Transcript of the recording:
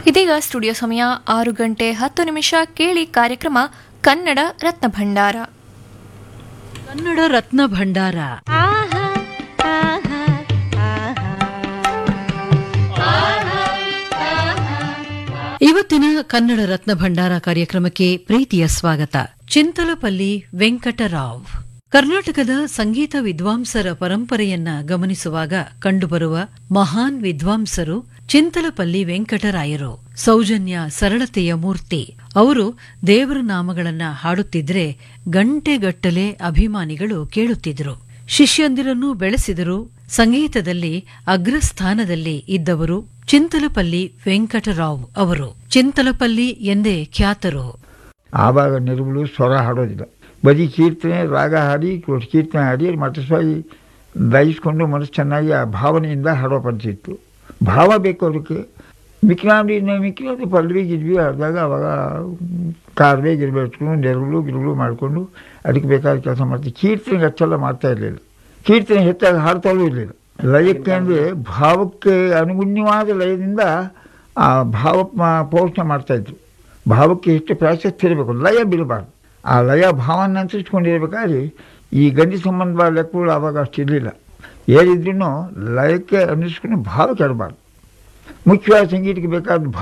ಇದೀಗ ಸ್ಟುಡಿಯೋ ಸಮಯ ಆರು ಗಂಟೆ ಹತ್ತು ನಿಮಿಷ ಕೇಳಿ ಕಾರ್ಯಕ್ರಮ ಕನ್ನಡ ರತ್ನ ಭಂಡಾರ ಕನ್ನಡ ರತ್ನ ಭಂಡಾರ ಇವತ್ತಿನ ಕನ್ನಡ ರತ್ನ ಭಂಡಾರ ಕಾರ್ಯಕ್ರಮಕ್ಕೆ ಪ್ರೀತಿಯ ಸ್ವಾಗತ ಚಿಂತಲಪಲ್ಲಿ ವೆಂಕಟರಾವ್ ಕರ್ನಾಟಕದ ಸಂಗೀತ ವಿದ್ವಾಂಸರ ಪರಂಪರೆಯನ್ನ ಗಮನಿಸುವಾಗ ಕಂಡುಬರುವ ಮಹಾನ್ ವಿದ್ವಾಂಸರು ಚಿಂತಲಪಲ್ಲಿ ವೆಂಕಟರಾಯರು ಸೌಜನ್ಯ ಸರಳತೆಯ ಮೂರ್ತಿ ಅವರು ದೇವರ ನಾಮಗಳನ್ನ ಹಾಡುತ್ತಿದ್ರೆ ಗಂಟೆಗಟ್ಟಲೆ ಅಭಿಮಾನಿಗಳು ಕೇಳುತ್ತಿದ್ರು ಶಿಷ್ಯಂದಿರನ್ನು ಬೆಳೆಸಿದರು ಸಂಗೀತದಲ್ಲಿ ಅಗ್ರಸ್ಥಾನದಲ್ಲಿ ಇದ್ದವರು ಚಿಂತಲಪಲ್ಲಿ ವೆಂಕಟರಾವ್ ಅವರು ಚಿಂತಲಪಲ್ಲಿ ಎಂದೇ ಖ್ಯಾತರು ಆವಾಗ ನಿರುಗಳು ಸ್ವರ ಹಾಡೋದಿಲ್ಲ ಬರೀ ಕೀರ್ತನೆ ರಾಗ ಹಾಡಿ ಕೀರ್ತನೆ ಹಾಡಿ ಮತಸ್ವಾಗಿ ದಯಿಸ್ಕೊಂಡು ಮನಸ್ಸು ಚೆನ್ನಾಗಿ ಆ ಭಾವನೆಯಿಂದ ಹಾಡೋ ಪದ್ಧತಿ ಇತ್ತು ಭಾವ ಬೇಕು ಅದಕ್ಕೆ ಮಿಕ್ನಾಡಿ ಮಿಕ್ನಾಡಿ ಪಲ್ವಿ ಗಿದ್ವಿ ಆದಾಗ ಅವಾಗ ಕಾರ್ವೆ ಗಿರ್ಬೆ ಇಟ್ಕೊಂಡು ನೆರಳು ಗಿರುಗಳು ಮಾಡಿಕೊಂಡು ಅದಕ್ಕೆ ಬೇಕಾದ ಕೆಲಸ ಮಾಡ್ತೀವಿ ಕೀರ್ತನೆಗೆ ಅಷ್ಟೆಲ್ಲ ಮಾಡ್ತಾ ಇರಲಿಲ್ಲ ಕೀರ್ತನೆ ಹೆಚ್ಚಾಗಿ ಹಾಡ್ತಾಲೂ ಇರಲಿಲ್ಲ ಲಯಕ್ಕೆ ಅಂದರೆ ಭಾವಕ್ಕೆ ಅನುಗುಣ್ಯವಾದ ಲಯದಿಂದ ಆ ಭಾವ ಮ- ಪೋಷಣೆ ಮಾಡ್ತಾಯಿದ್ರು ಭಾವಕ್ಕೆ ಎಷ್ಟು ಪ್ರಾಶಸ್ತ್ಯ ಇರಬೇಕು ಲಯ ಬಿಡಬಾರ್ದು ಆ ಲಯ ಭಾವನ ಅನುಸರಿಸ್ಕೊಂಡಿರ್ಬೇಕಾದ್ರೆ ಈ ಗಂಡಿ ಸಂಬಂಧವಾದ ಲೆಕ್ಕಗಳು ಆವಾಗ ಅಷ್ಟು ಇರಲಿಲ್ಲ ಏನಿದ್ರೂ ಲಯಕ್ಕೆ ಅನುಸರಿಸ್ಕೊಂಡು ಭಾವ ಕೆಡಬಾರ್ದು ಮುಖ್ಯವಾದ ಸಂಗೀತಕ್ಕೆ ಬೇಕಾದ